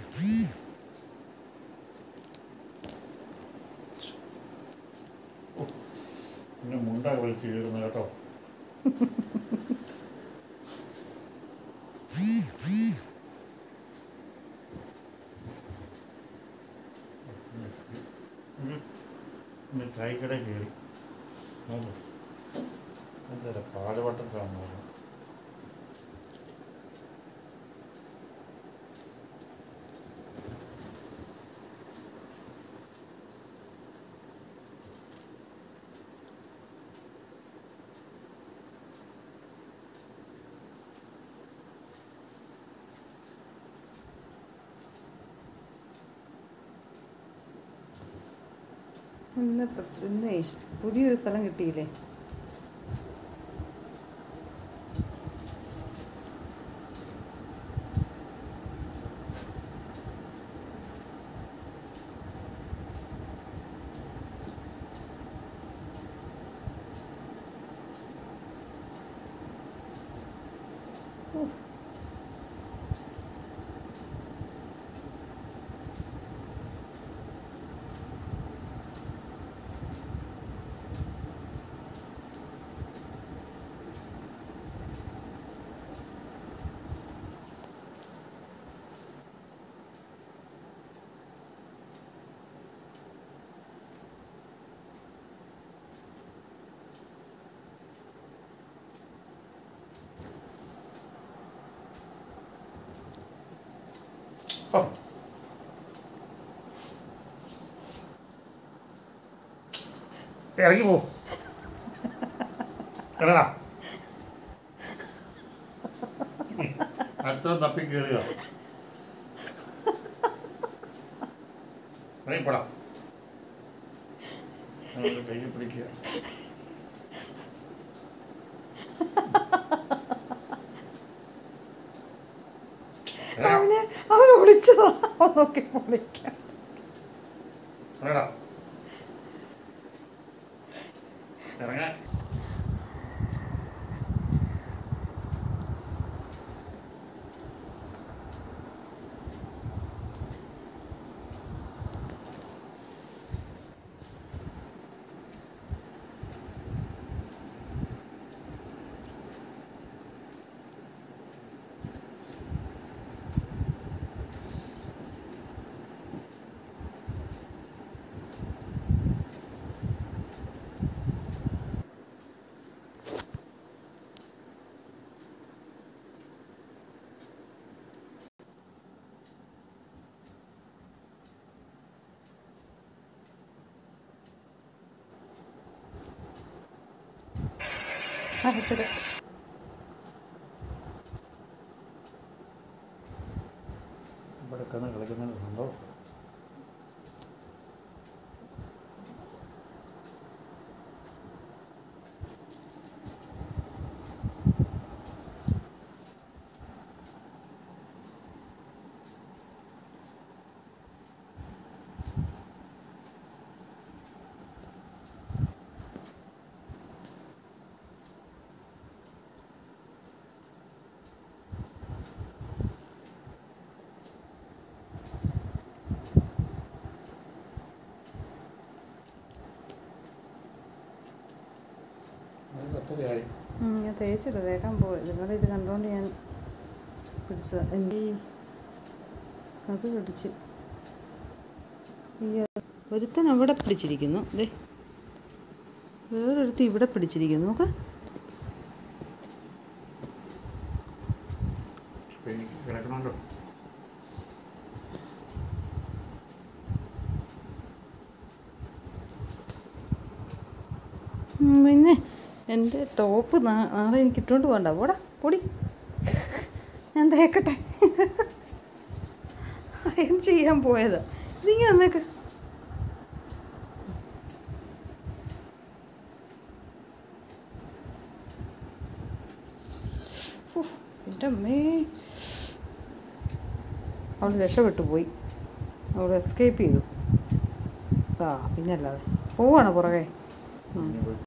പിന്നെ മുണ്ട വിളിച്ച് കയറുന്ന കേട്ടോ ഇന്ന് ചായക്കട കയറി നോക്ക്. എന്താ പാടുപട്ടത്താണ് ഇന്ന് ഇപ്പ- ഇന്നേ പുതിയൊരു സ്ഥലം കിട്ടിയില്ലേ ഉഫ്. ഓ. ഇറങ്ങി പോ എടാ അടുത്ത തപ്പി കയറുക ഇറങ്ങിപ്പോടാ കൈ പിടിക്കുക എടാ, അവന് അവൻ വിളിച്ചതാ അവൻ നോക്കി വിളിക്കാം എടാ. ഇറങ്ങാൻ അതെ ഇവിടെ കിടന്ന് കളിക്കുന്നതിന് സന്തോഷം അത് ഒത്തിരിയായി ഉം, ഞാൻ തേച്ചില്ല തേക്കാൻ പോയി നിങ്ങളുടെ ഇത് കണ്ടുകൊണ്ട് ഞാൻ പിടിച്ചത് എൻ്റെ ഈ അത് പിടിച്ച് ഈ ഒരുത്തൻ അവിടെ പിടിച്ചിരിക്കുന്നു ദേ വേറൊരുത്തൻ ഇവിടെ പിടിച്ചിരിക്കുന്നു നോക്ക ഇപ്പൊ എനിക്ക് കിടക്കണമല്ലോ ഉം, പിന്നെ എൻ്റെ ടോപ്പ് നാ- നാളെ എനിക്ക് ഇട്ടുകൊണ്ട് പോകണ്ട പോടാ പൊടി ഞാൻ തേക്കട്ടെ അയൺ ചെയ്യാൻ പോയതാ ഇതിങ്ങനെ വന്നേക്ക് ഉഫ്, എൻ്റെ അമ്മേ അവൾ രക്ഷപ്പെട്ടു പോയി അവൾ എസ്കേപ്പ് ചെയ്തു ആ പിന്നെ അല്ലാതെ പോവാണ് പുറകെ ഉം. ഇനി പോയി